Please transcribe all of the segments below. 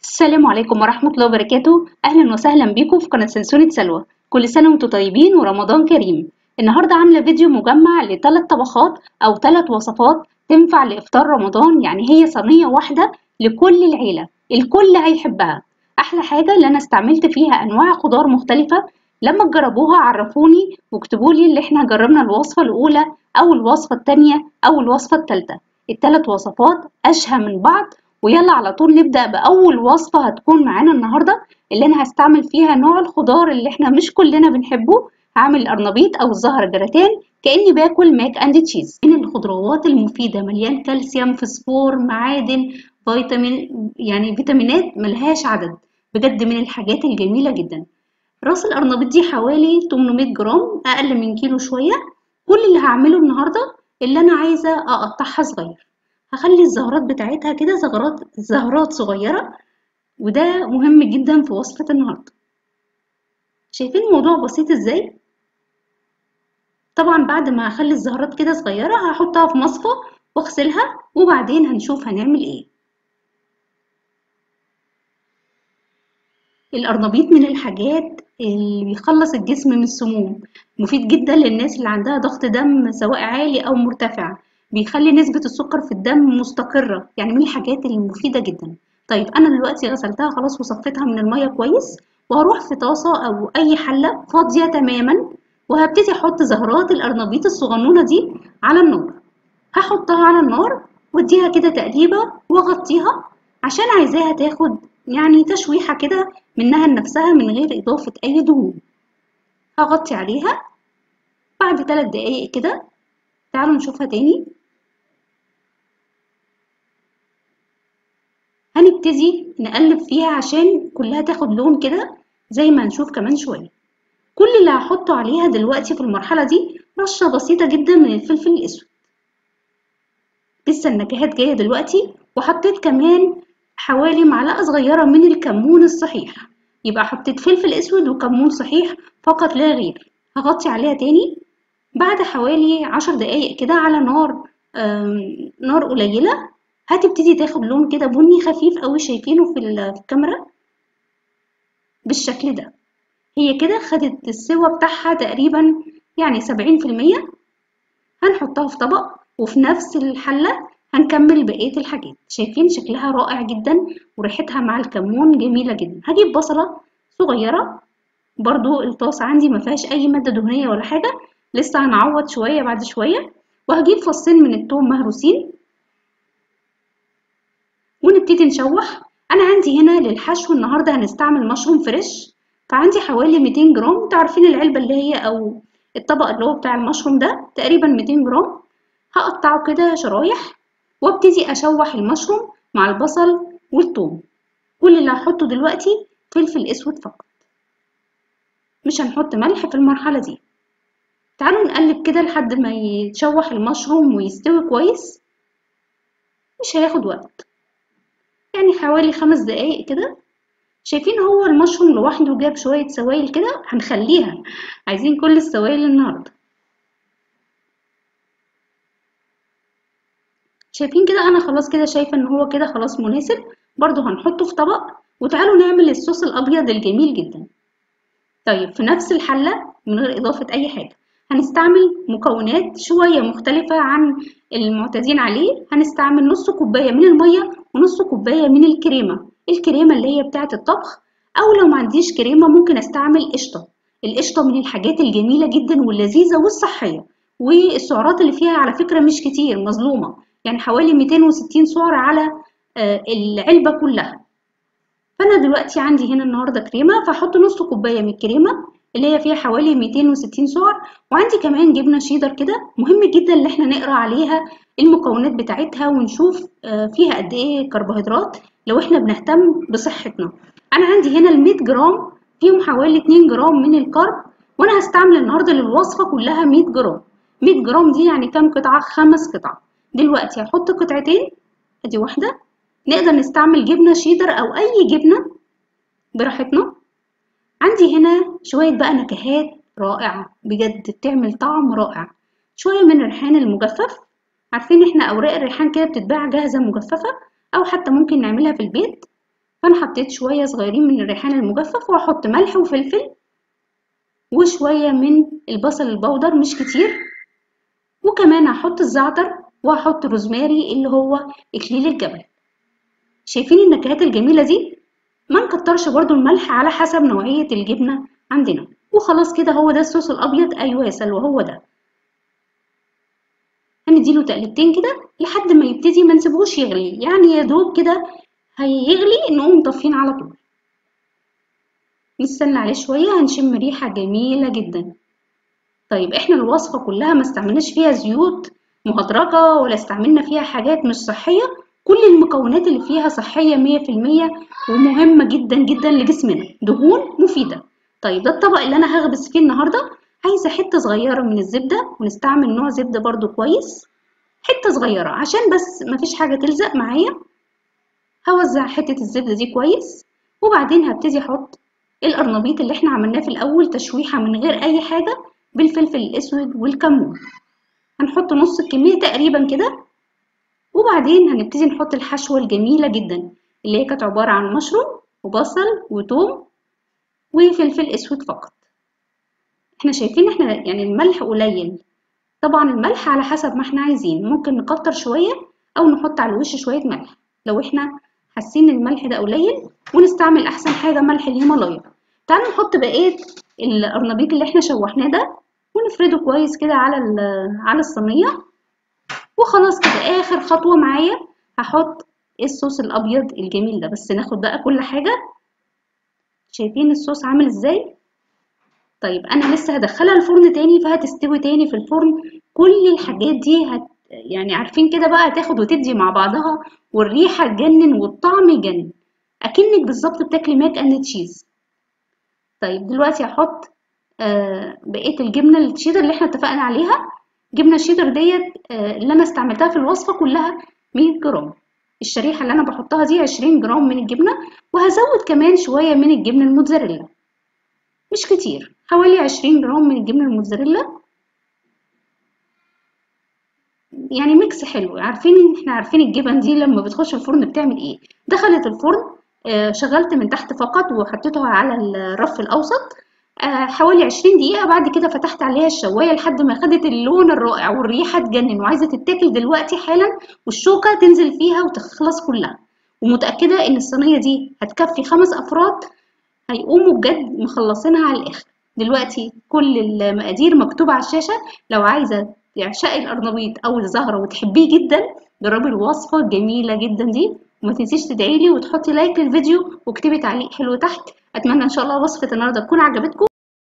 السلام عليكم ورحمة الله وبركاته أهلا وسهلا بيكم في قناة سنسونة سلوى كل سنة وانتم طيبين ورمضان كريم النهاردة عاملة فيديو مجمع لثلاث طبخات أو ثلاث وصفات تنفع لإفطار رمضان يعني هي صينية واحدة لكل العيلة الكل هيحبها أحلى حاجة اللي أنا استعملت فيها أنواع خضار مختلفة لما تجربوها عرفوني واكتبولي اللي احنا جربنا الوصفة الأولى أو الوصفة التانية أو الوصفة التالتة التلات وصفات أشهى من بعض ويلا على طول نبدأ بأول وصفة هتكون معانا النهاردة اللي أنا هستعمل فيها نوع الخضار اللي احنا مش كلنا بنحبه هعمل القرنبيط أو الزهر جراتان كأني باكل ماك أند تشيز من الخضروات المفيدة مليان كالسيوم فسفور معادن فيتامين يعني فيتامينات ملهاش عدد بجد من الحاجات الجميلة جدا راس القرنبيط دي حوالي 800 جرام أقل من كيلو شوية كل اللي هعمله النهاردة اللي أنا عايزة أقطعها صغير هخلي الزهرات بتاعتها كده زهرات زهرات صغيرة وده مهم جدا في وصفة النهاردة شايفين الموضوع بسيط ازاي طبعا بعد ما اخلي الزهرات كده صغيرة هحطها في مصفى واغسلها وبعدين هنشوف هنعمل ايه القرنبيط من الحاجات اللي بيخلص الجسم من السموم مفيد جدا للناس اللي عندها ضغط دم سواء عالي او مرتفع بيخلي نسبة السكر في الدم مستقرة يعني من الحاجات المفيدة جدا طيب أنا دلوقتي غسلتها خلاص وصفيتها من المية كويس وهروح في طاسة أو أي حلة فاضية تماما وهبتدي أحط زهرات القرنبيط الصغنونة دي على النار هحطها على النار واديها كده تقليبة واغطيها عشان عايزاها تاخد يعني تشويحة كده منها لنفسها من غير إضافة أي دهون هغطي عليها بعد ثلاث دقايق كده تعالوا نشوفها تاني هنبتدي نقلب فيها عشان كلها تاخد لون كده زي ما هنشوف كمان شوية كل اللي هحطه عليها دلوقتي في المرحلة دي رشة بسيطة جدا من الفلفل الأسود لسه النكهات جاية دلوقتي وحطيت كمان حوالي معلقة صغيرة من الكمون الصحيح يبقى حطيت فلفل أسود وكمون صحيح فقط لا غير هغطي عليها تاني بعد حوالي عشر دقايق كده على نار نار قليلة هتبتدي تاخد لون كده بني خفيف قوي شايفينه في الكاميرا بالشكل ده هي كده خدت السوا بتاعها تقريبا يعني سبعين في المية هنحطها في طبق وفي نفس الحلة هنكمل بقية الحاجات شايفين شكلها رائع جدا وريحتها مع الكمون جميلة جدا هجيب بصلة صغيرة برضو الطاسة عندي مفيهاش أي مادة دهنية ولا حاجة لسه هنعوض شوية بعد شوية وهجيب فصين من التوم مهروسين ونبتدي نشوح أنا عندي هنا للحشو النهاردة هنستعمل مشروم فريش فعندي حوالي 200 جرام تعرفين العلبة اللي هي أو الطبق اللي هو بتاع المشروم ده تقريبا 200 جرام هقطعه كده شرايح وابتدي أشوح المشروم مع البصل والثوم كل اللي هحطه دلوقتي فلفل أسود فقط مش هنحط ملح في المرحلة دي تعالوا نقلب كده لحد ما يتشوح المشروم ويستوي كويس مش هياخد وقت يعني حوالي خمس دقايق كده شايفين هو المشروم لوحده جاب شوية سوائل كده هنخليها عايزين كل السوائل النهاردة شايفين كده انا خلاص كده شايفة ان هو كده خلاص مناسب برضو هنحطه في طبق وتعالوا نعمل الصوص الابيض الجميل جدا طيب في نفس الحلة من غير اضافة اي حاجة هنستعمل مكونات شوية مختلفة عن المعتادين عليه هنستعمل نص كوباية من المية ونص كوباية من الكريمة الكريمة اللي هي بتاعة الطبخ أو لو ما عنديش كريمة ممكن استعمل قشطة القشطة من الحاجات الجميلة جدا واللذيذة والصحية والسعرات اللي فيها على فكرة مش كتير مظلومة يعني حوالي 260 سعر على العلبة كلها فأنا دلوقتي عندي هنا النهاردة كريمة فأحط نص كوباية من الكريمة اللي هي فيها حوالي 260 سعر وعندي كمان جبنة شيدر كده مهم جدا ان احنا نقرا عليها المكونات بتاعتها ونشوف فيها قد ايه كربوهيدرات لو احنا بنهتم بصحتنا انا عندي هنا ال 100 جرام فيهم حوالي 2 جرام من الكرب وانا هستعمل النهارده للوصفه كلها 100 جرام 100 جرام دي يعني كام قطعه خمس قطع دلوقتي هحط قطعتين ادي واحده نقدر نستعمل جبنه شيدر او اي جبنه براحتنا عندي هنا شوية بقى نكهات رائعة بجد بتعمل طعم رائع شوية من الريحان المجفف عارفين احنا أوراق الريحان كده بتتباع جاهزة مجففة أو حتى ممكن نعملها في البيت فانا حطيت شويه صغيرين من الريحان المجفف وهحط ملح وفلفل وشويه من البصل البودر مش كتير وكمان هحط الزعتر وهحط روزماري اللي هو اكليل الجبل شايفين النكهات الجميله دي ما نكترش برضو الملح على حسب نوعيه الجبنه عندنا وخلاص كده هو ده الصوص الابيض ايوه يا سلوى هو ده هنديله تقلبتين كده لحد ما يبتدي ما نسيبهوش يغلي يعني يا دوب كده هيغلي نقوم مطفين على طول نستنى عليه شويه هنشم ريحه جميله جدا طيب احنا الوصفه كلها ما استعملناش فيها زيوت مهدرجه ولا استعملنا فيها حاجات مش صحيه كل المكونات اللي فيها صحيه مية في المية ومهمه جدا جدا لجسمنا دهون مفيده طيب ده الطبق اللي انا هخبز فيه النهارده عايزه حته صغيره من الزبده ونستعمل نوع زبده برضو كويس حته صغيره عشان بس مفيش حاجه تلزق معايا هوزع حته الزبده دي كويس وبعدين هبتدي احط القرنبيط اللي احنا عملناه في الاول تشويحه من غير اي حاجه بالفلفل الاسود والكمون هنحط نص الكميه تقريبا كده وبعدين هنبتدي نحط الحشوه الجميله جدا اللي هي كانت عباره عن مشروم وبصل وتوم وفلفل اسود فقط احنا شايفين احنا يعني الملح قليل طبعا الملح على حسب ما احنا عايزين ممكن نكتر شويه او نحط على الوش شويه ملح لو احنا حاسين الملح ده قليل ونستعمل احسن حاجه ملح الهيمالايا تعالوا نحط بقيه القرنبيط اللي احنا شوحناه ده ونفرده كويس كده على على الصينيه وخلاص كده اخر خطوه معايا هحط الصوص الابيض الجميل ده بس ناخد بقى كل حاجه شايفين الصوص عامل ازاي طيب انا لسه هدخلها الفرن تاني فهتستوي تاني في الفرن كل الحاجات دي هت يعني عارفين كده بقى هتاخد وتدي مع بعضها والريحه تجنن والطعم يجنن اكنك بالظبط بتاكلي ماك اند تشيز طيب دلوقتي هحط آه بقيه الجبنه الشيدر اللي احنا اتفقنا عليها جبنه الشيدر ديت آه اللي انا استعملتها في الوصفه كلها 100 جرام الشريحه اللي انا بحطها دي 20 جرام من الجبنه وهزود كمان شويه من الجبنه الموتزاريلا مش كتير حوالي 20 جرام من الجبنه الموتزاريلا يعني ميكس حلو عارفين احنا عارفين الجبن دي لما بتخش الفرن بتعمل ايه دخلت الفرن آه شغلت من تحت فقط وحطيتها على الرف الاوسط آه حوالي 20 دقيقة بعد كده فتحت عليها الشواية لحد ما خدت اللون الرائع والريحة تجنن وعايزة تتاكل دلوقتي حالا والشوكة تنزل فيها وتخلص كلها ومتأكدة ان الصينية دي هتكفي خمس افراد هيقوموا بجد مخلصينها على الاخر دلوقتي كل المقادير مكتوبة على الشاشة لو عايزة تعشقي القرنبيط او الزهرة وتحبيه جدا جربي الوصفة الجميلة جدا دي وما تنسيش تدعيلي وتحطي لايك للفيديو واكتبي تعليق حلو تحت اتمنى ان شاء الله وصفة النهاردة تكون عجبتكم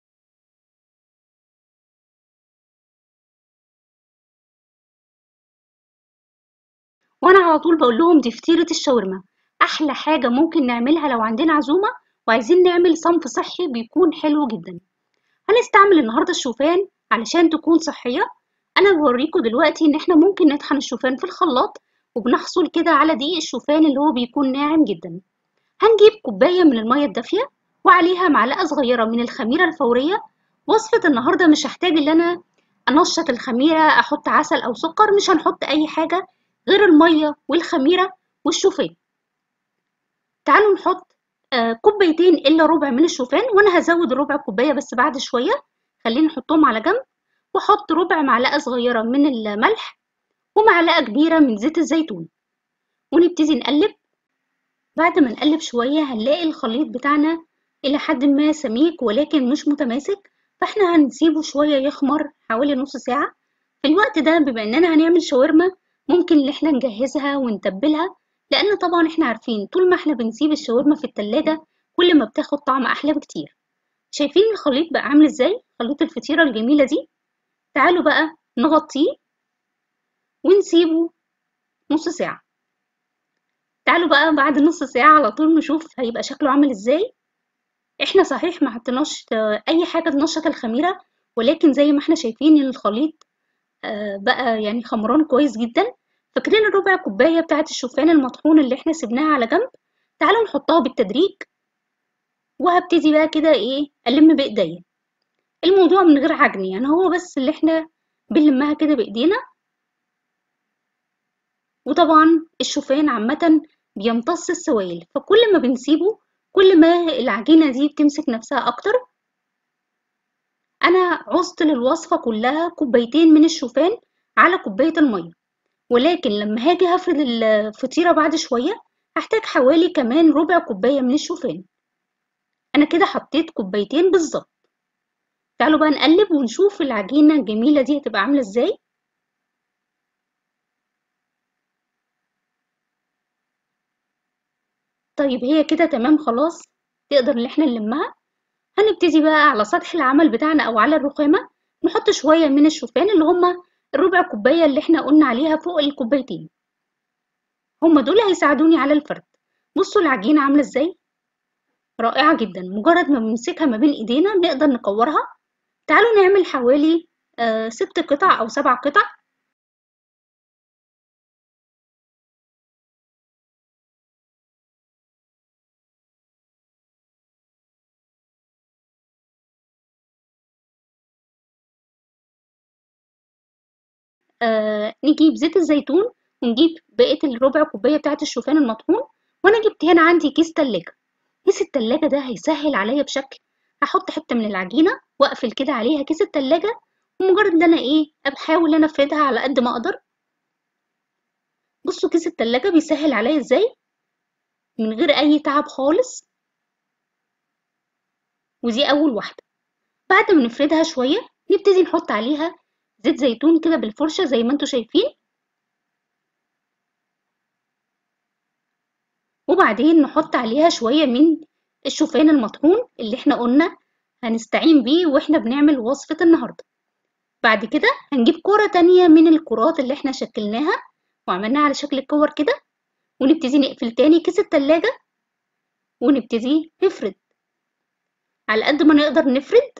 وانا على طول بقول لهم دي فطيرة الشاورما احلى حاجة ممكن نعملها لو عندنا عزومة وعايزين نعمل صنف صحي بيكون حلو جدا هنستعمل النهاردة الشوفان علشان تكون صحية انا بوريكم دلوقتي ان احنا ممكن نطحن الشوفان في الخلاط وبنحصل كده على دقيق الشوفان اللي هو بيكون ناعم جدا هنجيب كوباية من المية الدافية وعليها معلقة صغيرة من الخميرة الفورية وصفة النهاردة مش هحتاج ان انا انشط الخميرة احط عسل او سكر مش هنحط اي حاجة غير المية والخميرة والشوفان تعالوا نحط آه كوبايتين الا ربع من الشوفان وانا هزود ربع كوباية بس بعد شوية خلينا نحطهم على جنب واحط ربع معلقة صغيرة من الملح ومعلقة كبيرة من زيت الزيتون ونبتدي نقلب بعد ما نقلب شوية هنلاقي الخليط بتاعنا إلى حد ما سميك ولكن مش متماسك فاحنا هنسيبه شوية يخمر حوالي نص ساعة في الوقت ده بما اننا هنعمل شاورما ممكن ان احنا نجهزها ونتبلها لان طبعا احنا عارفين طول ما احنا بنسيب الشاورما في التلاجة كل ما بتاخد طعم احلى بكتير شايفين الخليط بقى عامل ازاي خليط الفطيرة الجميلة دي تعالوا بقى نغطيه ونسيبه نص ساعة تعالوا بقى بعد نص ساعة على طول نشوف هيبقى شكله عامل ازاي احنا صحيح ما حطيناش اي حاجة تنشط الخميرة ولكن زي ما احنا شايفين الخليط بقى يعني خمران كويس جدا فاكرين الربع كوباية بتاعة الشوفان المطحون اللي احنا سيبناها على جنب تعالوا نحطها بالتدريج وهبتدي بقى كده ايه ألم بإيديا الموضوع من غير عجن يعني هو بس اللي احنا بنلمها كده بإيدينا وطبعا الشوفان عامة بيمتص السوائل فكل ما بنسيبه كل ما العجينة دي بتمسك نفسها أكتر أنا عوزت للوصفة كلها كوبايتين من الشوفان على كوباية المية ولكن لما هاجي هفرد الفطيرة بعد شوية هحتاج حوالي كمان ربع كوباية من الشوفان أنا كده حطيت كوبايتين بالظبط تعالوا بقى نقلب ونشوف العجينة الجميلة دي هتبقى عاملة ازاي طيب هي كده تمام خلاص تقدر ان احنا نلمها هنبتدي بقى على سطح العمل بتاعنا او على الرخامة نحط شوية من الشوفان اللي هما الربع كوباية اللي احنا قلنا عليها فوق الكوبايتين هما دول هيساعدوني على الفرد بصوا العجينة عاملة ازاي رائعة جدا مجرد ما بنمسكها ما بين ايدينا نقدر نكورها تعالوا نعمل حوالي آه ست قطع او سبع قطع آه نجيب زيت الزيتون ونجيب بقية الربع كوباية بتاعة الشوفان المطحون وأنا جبت هنا عندي كيس تلاجة كيس التلاجة ده هيسهل عليا بشكل هحط حتة من العجينة وأقفل كده عليها كيس التلاجة ومجرد إن أنا إيه بحاول أنا أفردها على قد ما أقدر بصوا كيس التلاجة بيسهل عليا إزاي من غير أي تعب خالص ودي أول واحدة بعد ما نفردها شوية نبتدي نحط عليها زيت زيتون كده بالفرشة زي ما انتوا شايفين وبعدين نحط عليها شوية من الشوفان المطحون اللي احنا قلنا هنستعين بيه واحنا بنعمل وصفة النهاردة بعد كده هنجيب كورة تانية من الكرات اللي احنا شكلناها وعملناها على شكل كور كده ونبتدي نقفل تاني كيس التلاجة ونبتدي نفرد على قد ما نقدر نفرد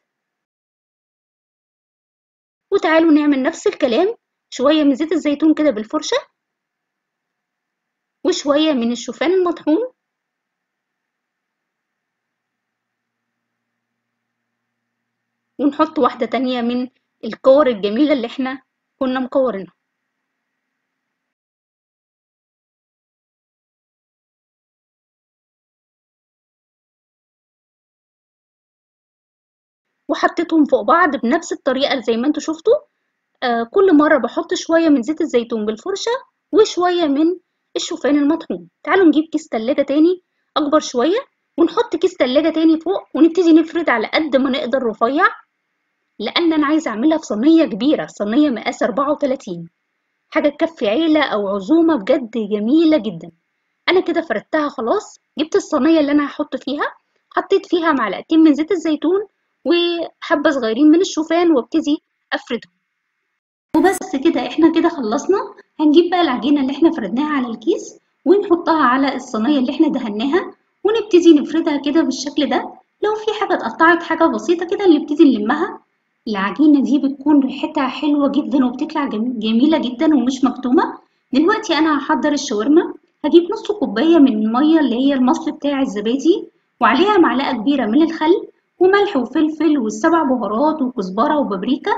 وتعالوا نعمل نفس الكلام شوية من زيت الزيتون كده بالفرشة وشوية من الشوفان المطحون ونحط واحدة تانية من الكور الجميلة اللي احنا كنا مكورينها وحطيتهم فوق بعض بنفس الطريقة زي ما انتوا شفتوا آه كل مرة بحط شوية من زيت الزيتون بالفرشة وشوية من الشوفان المطحون تعالوا نجيب كيس تلاجة تاني أكبر شوية ونحط كيس تلاجة تاني فوق ونبتدي نفرد على قد ما نقدر رفيع لأن أنا عايزة أعملها في صينية كبيرة صينية مقاس 34 حاجة تكفي عيلة أو عزومة بجد جميلة جدا أنا كده فردتها خلاص جبت الصينية اللي أنا هحط فيها حطيت فيها معلقتين من زيت الزيتون وحبة صغيرين من الشوفان وابتدي أفردهم وبس كده احنا كده خلصنا هنجيب بقى العجينة اللي احنا فردناها على الكيس ونحطها على الصينية اللي احنا دهناها ونبتدي نفردها كده بالشكل ده لو في حاجة اتقطعت حاجة بسيطة كده نبتدي نلمها العجينة دي بتكون ريحتها حلوة جدا وبتطلع جميلة جدا ومش مكتومة دلوقتي أنا هحضر الشاورما هجيب نص كوباية من المية اللي هي المصل بتاع الزبادي وعليها معلقة كبيرة من الخل وملح وفلفل والسبع بهارات وكزبرة وبابريكا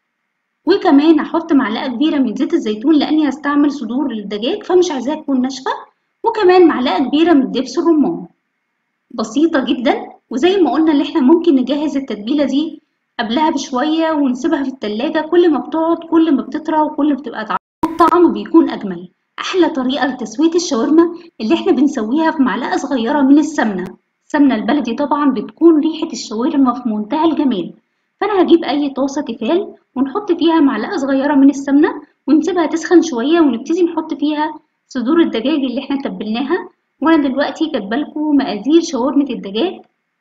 وكمان هحط معلقة كبيرة من زيت الزيتون لأني هستعمل صدور الدجاج فمش عايزاها تكون ناشفة وكمان معلقة كبيرة من دبس الرمان بسيطة جدا وزي ما قلنا اللي احنا ممكن نجهز التتبيلة دي قبلها بشوية ونسيبها في التلاجة كل ما بتقعد كل ما بتطرى وكل ما بتبقى طعم الطعم بيكون أجمل أحلى طريقة لتسوية الشاورما اللي احنا بنسويها في معلقة صغيرة من السمنة السمنة البلدي طبعا بتكون ريحة الشاورما في منتهى الجمال فأنا هجيب أي طاسة تيفال ونحط فيها معلقة صغيرة من السمنة ونسيبها تسخن شوية ونبتدي نحط فيها صدور الدجاج اللي احنا تبلناها وأنا دلوقتي كاتبالكوا مقادير شاورمة الدجاج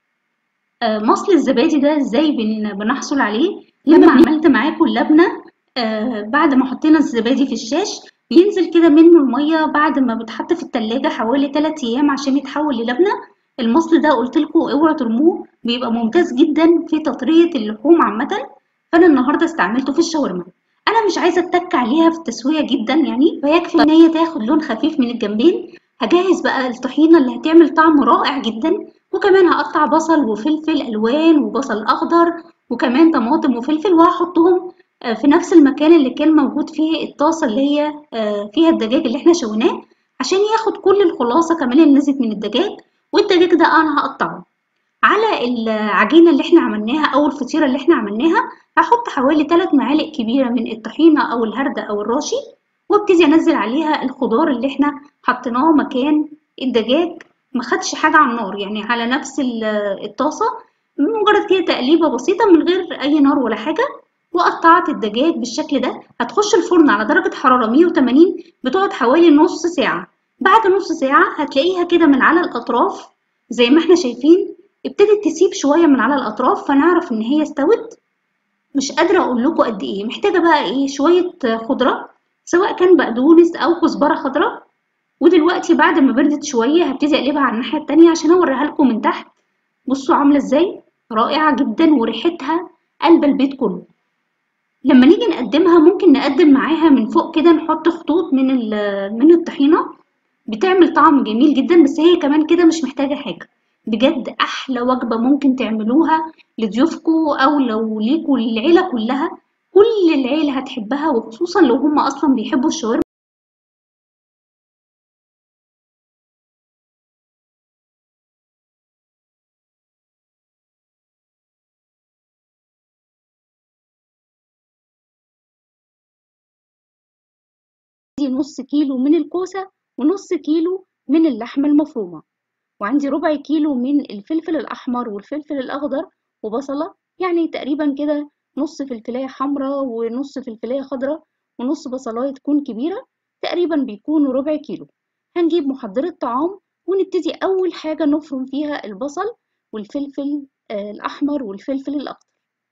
آه مصل الزبادي ده ازاي بن بنحصل عليه لما عملت معاكم اللبنة آه بعد ما حطينا الزبادي في الشاش بينزل كده منه المية بعد ما بتحط في التلاجة حوالي 3 أيام عشان يتحول للبنة المصل ده قلت لكم اوعوا ترموه بيبقى ممتاز جدا في تطرية اللحوم عامة فأنا النهاردة استعملته في الشاورما أنا مش عايزة أتك عليها في التسوية جدا يعني فيكفي إن هي تاخد لون خفيف من الجنبين هجهز بقى الطحينة اللي هتعمل طعم رائع جدا وكمان هقطع بصل وفلفل ألوان وبصل أخضر وكمان طماطم وفلفل وهحطهم في نفس المكان اللي كان موجود فيه الطاسة اللي هي فيها الدجاج اللي احنا شويناه عشان ياخد كل الخلاصة كمان اللي نزلت من الدجاج والدجاج ده انا هقطعه على العجينة اللي احنا عملناها او الفطيرة اللي احنا عملناها هحط حوالي 3 معالق كبيرة من الطحينة او الهردة او الراشي وابتدي انزل عليها الخضار اللي احنا حطيناه مكان الدجاج ما خدش حاجة على النار يعني على نفس الطاسة مجرد كده تقليبة بسيطة من غير أي نار ولا حاجة وقطعت الدجاج بالشكل ده هتخش الفرن على درجة حرارة 180 بتقعد حوالي نص ساعة بعد نص ساعة هتلاقيها كده من على الأطراف زي ما احنا شايفين ابتدت تسيب شوية من على الأطراف فنعرف إن هي استوت مش قادرة أقول لكم قد إيه محتاجة بقى إيه شوية خضرة سواء كان بقدونس أو كزبرة خضراء ودلوقتي بعد ما بردت شوية هبتدي أقلبها على الناحية التانية عشان أوريها لكم من تحت بصوا عاملة إزاي رائعة جدا وريحتها قلب البيت كله لما نيجي نقدمها ممكن نقدم معاها من فوق كده نحط خطوط من من الطحينة بتعمل طعم جميل جدا بس هي كمان كده مش محتاجة حاجة بجد أحلى وجبة ممكن تعملوها لضيوفكوا أو لو ليكوا العيلة كلها كل العيلة هتحبها وخصوصا لو هم أصلا بيحبوا الشاورما نص كيلو من الكوسة ونص كيلو من اللحمة المفرومة وعندي ربع كيلو من الفلفل الأحمر والفلفل الأخضر وبصلة يعني تقريبا كده نص فلفلاية حمراء ونص فلفلاية خضراء ونص بصلاية تكون كبيرة تقريبا بيكونوا ربع كيلو هنجيب محضرة طعام ونبتدي أول حاجة نفرم فيها البصل والفلفل الأحمر والفلفل الأخضر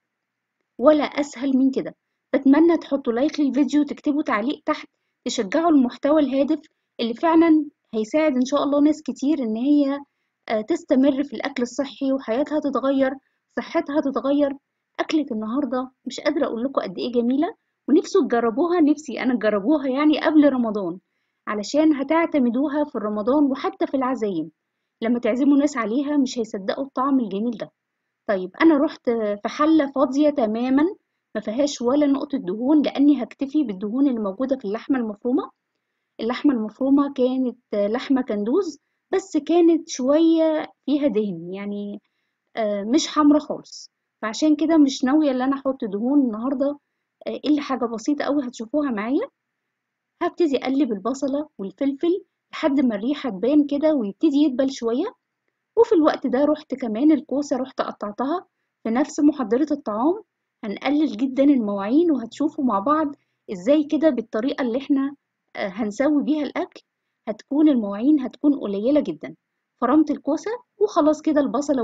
ولا أسهل من كده بتمنى تحطوا لايك للفيديو وتكتبوا تعليق تحت تشجعوا المحتوى الهادف اللي فعلا هيساعد ان شاء الله ناس كتير ان هي تستمر في الاكل الصحي وحياتها تتغير صحتها تتغير اكلة النهاردة مش قادرة اقول لكم قد ايه جميلة ونفسوا تجربوها نفسي انا تجربوها يعني قبل رمضان علشان هتعتمدوها في رمضان وحتى في العزايم لما تعزموا ناس عليها مش هيصدقوا الطعم الجميل ده طيب انا رحت في حلة فاضية تماما ما فيهاش ولا نقطة دهون لأني هكتفي بالدهون اللي موجودة في اللحمة المفرومة اللحمة المفرومة كانت لحمة كندوز بس كانت شوية فيها دهن يعني مش حمرا خالص فعشان كده مش ناوية ان انا احط دهون النهاردة الا حاجة بسيطة قوي هتشوفوها معايا هبتدي اقلب البصلة والفلفل لحد ما الريحة تبان كده ويبتدي يدبل شوية وفي الوقت ده رحت كمان الكوسة رحت قطعتها في نفس محضرة الطعام هنقلل جدا المواعين وهتشوفوا مع بعض ازاي كده بالطريقة اللي احنا هنسوي بيها الأكل هتكون المواعين هتكون قليلة جدا فرمت الكوسة وخلاص كده البصلة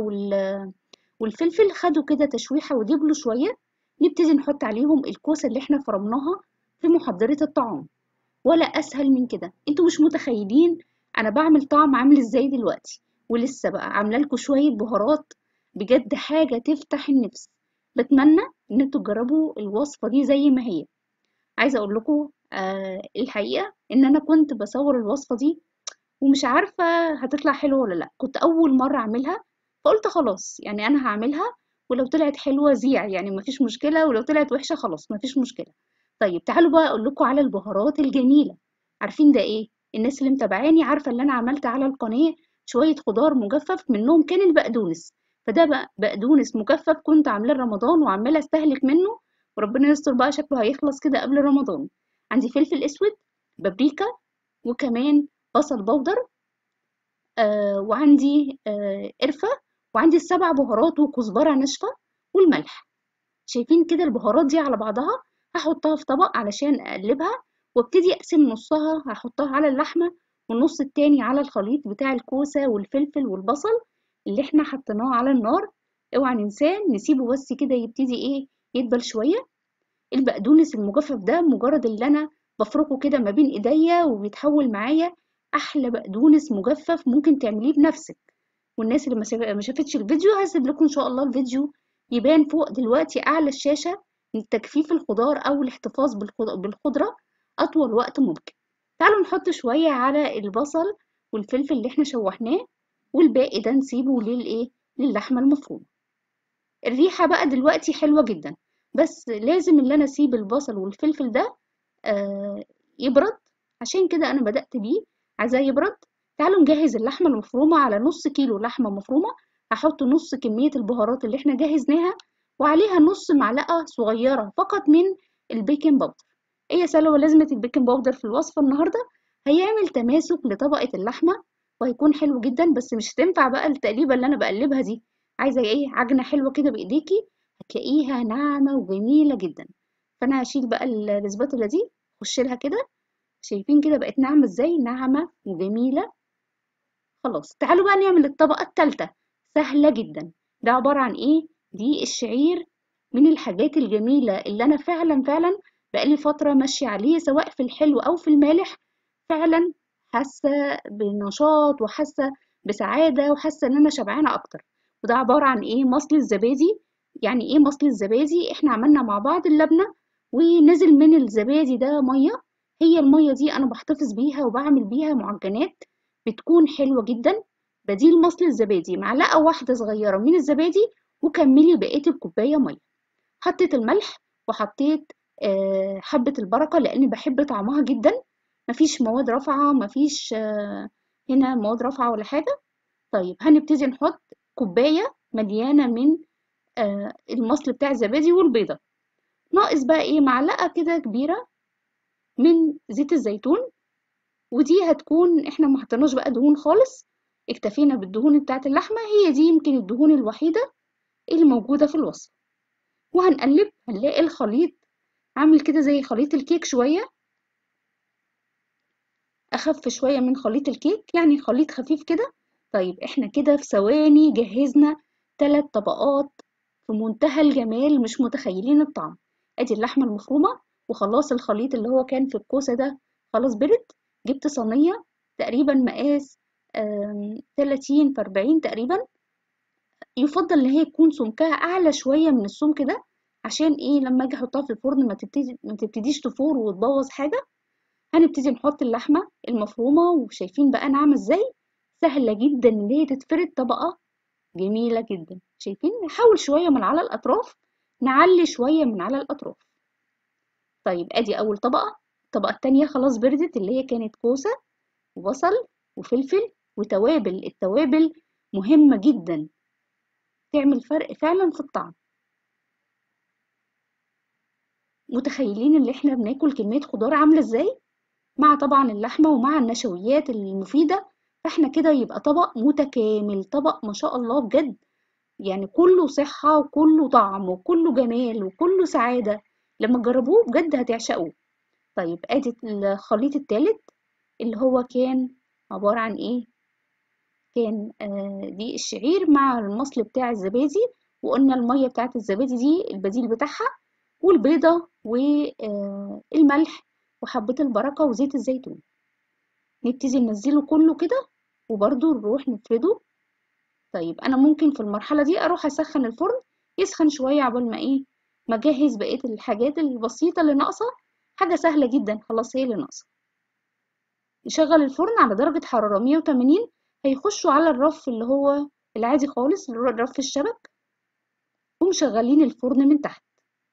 والفلفل خدوا كده تشويحة ودبلوا شوية نبتدي نحط عليهم الكوسة اللي احنا فرمناها في محضرة الطعام ولا أسهل من كده انتوا مش متخيلين أنا بعمل طعم عامل ازاي دلوقتي ولسه بقى عاملة لكم شوية بهارات بجد حاجة تفتح النفس بتمنى ان انتوا تجربوا الوصفة دي زي ما هي عايزة اقول لكم آه الحقيقة ان انا كنت بصور الوصفة دي ومش عارفة هتطلع حلوة ولا لا كنت اول مرة اعملها فقلت خلاص يعني انا هعملها ولو طلعت حلوة زيع يعني مفيش مشكلة ولو طلعت وحشة خلاص مفيش مشكلة طيب تعالوا بقى اقول لكم على البهارات الجميلة عارفين ده ايه الناس اللي متابعاني عارفة اللي انا عملت على القناة شوية خضار مجفف منهم كان البقدونس فده بقى بقدونس مجفف كنت عاملاه رمضان وعمالة استهلك منه وربنا يستر بقى شكله هيخلص كده قبل رمضان عندي فلفل اسود بابريكا وكمان بصل بودر آه وعندي آه قرفة وعندي السبع بهارات وكزبرة ناشفة والملح شايفين كده البهارات دي على بعضها هحطها في طبق علشان اقلبها وابتدي اقسم نصها هحطها على اللحمة والنص التاني على الخليط بتاع الكوسة والفلفل والبصل اللي احنا حطيناه على النار اوعى ننساه نسيبه بس كده يبتدي ايه يدبل شوية البقدونس المجفف ده مجرد اللي انا بفركه كده ما بين ايديا وبيتحول معايا احلى بقدونس مجفف ممكن تعمليه بنفسك والناس اللي ما شافتش الفيديو هسيب لكم ان شاء الله الفيديو يبان فوق دلوقتي اعلى الشاشة لتجفيف الخضار او الاحتفاظ بالخضرة اطول وقت ممكن تعالوا نحط شوية على البصل والفلفل اللي احنا شوحناه والباقي ده نسيبه للايه للحمة المفرومة الريحة بقى دلوقتي حلوة جدا بس لازم اللي انا اسيب البصل والفلفل ده آه يبرد عشان كده انا بدأت بيه عايزاه يبرد تعالوا نجهز اللحمة المفرومة على نص كيلو لحمة مفرومة هحط نص كمية البهارات اللي احنا جهزناها وعليها نص معلقة صغيرة فقط من البيكنج باودر ايه يا سلوى لازمة البيكنج باودر في الوصفة النهاردة هيعمل تماسك لطبقة اللحمة وهيكون حلو جدا بس مش هتنفع بقى التقليبة اللي انا بقلبها دي عايزة ايه عجنة حلوة كده بايديكي هتلاقيها ناعمة وجميلة جدا فانا هشيل بقى الاسباتولا دي خش لها كده شايفين كده بقت ناعمة ازاي ناعمة وجميلة خلاص تعالوا بقى نعمل الطبقة التالتة سهلة جدا ده عبارة عن ايه دي الشعير من الحاجات الجميلة اللي انا فعلا فعلا بقالي فترة ماشية عليه سواء في الحلو او في المالح فعلا حاسة بنشاط وحاسة بسعادة وحاسة ان انا شبعانة اكتر وده عبارة عن ايه مصل الزبادي يعني ايه مصل الزبادي احنا عملنا مع بعض اللبنة ونزل من الزبادي ده مية هي المية دي انا بحتفظ بيها وبعمل بيها معجنات بتكون حلوة جدا بديل مصل الزبادي معلقة واحدة صغيرة من الزبادي وكملي بقية الكوباية مية حطيت الملح وحطيت آه حبة البركة لأني بحب طعمها جدا مفيش مواد رافعة مفيش آه هنا مواد رافعة ولا حاجة طيب هنبتدي نحط كوباية مليانة من آه المصل بتاع الزبادي والبيضة ناقص بقى ايه معلقة كده كبيرة من زيت الزيتون ودي هتكون احنا ما حطيناش بقى دهون خالص اكتفينا بالدهون بتاعت اللحمة هي دي يمكن الدهون الوحيدة اللي موجودة في الوصفة وهنقلب هنلاقي الخليط عامل كده زي خليط الكيك شوية أخف شوية من خليط الكيك يعني خليط خفيف كده طيب احنا كده في ثواني جهزنا ثلاث طبقات في منتهى الجمال مش متخيلين الطعم ادي اللحمة المفرومة وخلاص الخليط اللي هو كان في الكوسة ده خلاص برد جبت صينية تقريبا مقاس تلاتين في أربعين تقريبا يفضل ان هي يكون سمكها اعلى شوية من السمك ده عشان ايه لما اجي احطها في الفرن ما تبتدي ما تبتديش تفور وتبوظ حاجة هنبتدي نحط اللحمة المفرومة وشايفين بقى ناعمة ازاي سهلة جدا ان هي تتفرد طبقة جميلة جدا شايفين نحاول شوية من على الأطراف نعلي شوية من على الأطراف طيب ادي أول طبقة الطبقة التانية خلاص بردت اللي هي كانت كوسة وبصل وفلفل وتوابل التوابل مهمة جدا تعمل فرق فعلا في الطعم متخيلين اللي احنا بناكل كمية خضار عاملة ازاي مع طبعا اللحمة ومع النشويات المفيدة فاحنا كده يبقى طبق متكامل طبق ما شاء الله بجد يعني كله صحة وكله طعم وكله جمال وكله سعادة لما تجربوه بجد هتعشقوه طيب ادي الخليط التالت اللي هو كان عبارة عن ايه كان آه دي الشعير مع المصل بتاع الزبادي وقلنا المية بتاعت الزبادي دي البديل بتاعها والبيضة والملح وحبة البركة وزيت الزيتون نبتدي ننزله كله كده وبرضو نروح نفرده طيب انا ممكن في المرحلة دي اروح اسخن الفرن يسخن شوية عبال ما ايه ما اجهز بقية الحاجات البسيطة اللي ناقصة حاجة سهلة جدا خلاص هي اللي ناقصة نشغل الفرن على درجة حرارة 180 هيخشوا على الرف اللي هو العادي خالص رف الشبك ومشغلين الفرن من تحت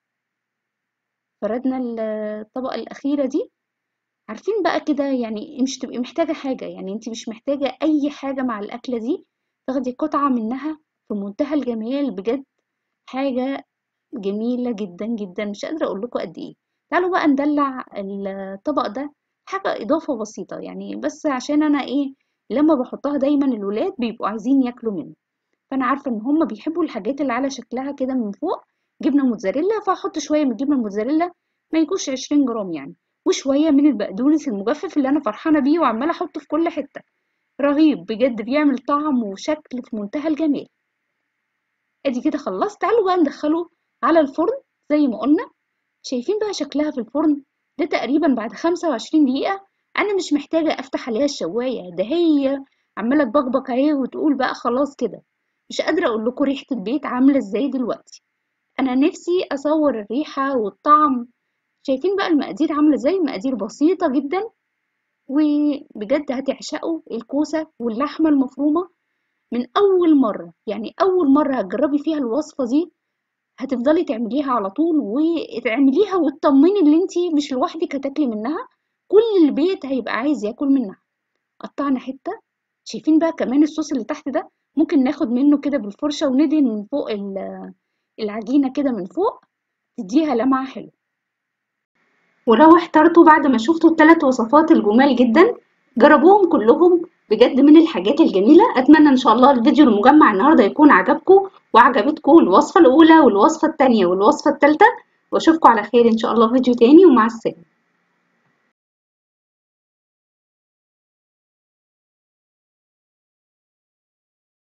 فردنا الطبقة الأخيرة دي عارفين بقى كده يعني مش تبقي محتاجة حاجة يعني انت مش محتاجة أي حاجة مع الأكلة دي تاخدي قطعة منها في منتهى الجمال بجد حاجة جميلة جدا جدا مش قادرة أقول لكم قد إيه تعالوا بقى ندلع الطبق ده حاجة إضافة بسيطة يعني بس عشان أنا إيه لما بحطها دايما الولاد بيبقوا عايزين ياكلوا منه فأنا عارفة إن هما بيحبوا الحاجات اللي على شكلها كده من فوق جبنة موتزاريلا فهحط شوية من الجبنة الموتزاريلا ما يكونش 20 جرام يعني وشوية من البقدونس المجفف اللي أنا فرحانة بيه وعمالة أحطه في كل حتة رهيب بجد بيعمل طعم وشكل في منتهى الجمال ادي كده خلصت تعالوا بقى ندخله على الفرن زي ما قلنا شايفين بقى شكلها في الفرن ده تقريبا بعد 25 دقيقة أنا مش محتاجة أفتح عليها الشواية ده هي عمالة تبقبق اهي وتقول بقى خلاص كده مش قادرة أقول لكم ريحة البيت عاملة ازاي دلوقتي أنا نفسي أصور الريحة والطعم شايفين بقى المقادير عاملة ازاي مقادير بسيطة جدا وبجد هتعشقوا الكوسة واللحمة المفرومة من أول مرة يعني أول مرة هتجربي فيها الوصفة دي هتفضلي تعمليها على طول وتعمليها وتطمني ان انتي مش لوحدك هتاكلي منها كل البيت هيبقى عايز ياكل منها قطعنا حتة شايفين بقى كمان الصوص اللي تحت ده ممكن ناخد منه كده بالفرشة وندهن من فوق العجينة كده من فوق تديها لمعة حلوة ولو احترتوا بعد ما شفتوا الثلاث وصفات الجمال جدا جربوهم كلهم بجد من الحاجات الجميلة أتمنى إن شاء الله الفيديو المجمع النهاردة يكون عجبكم وعجبتكم الوصفة الأولى والوصفة الثانية والوصفة الثالثة وأشوفكم على خير إن شاء الله فيديو تاني ومع السلامة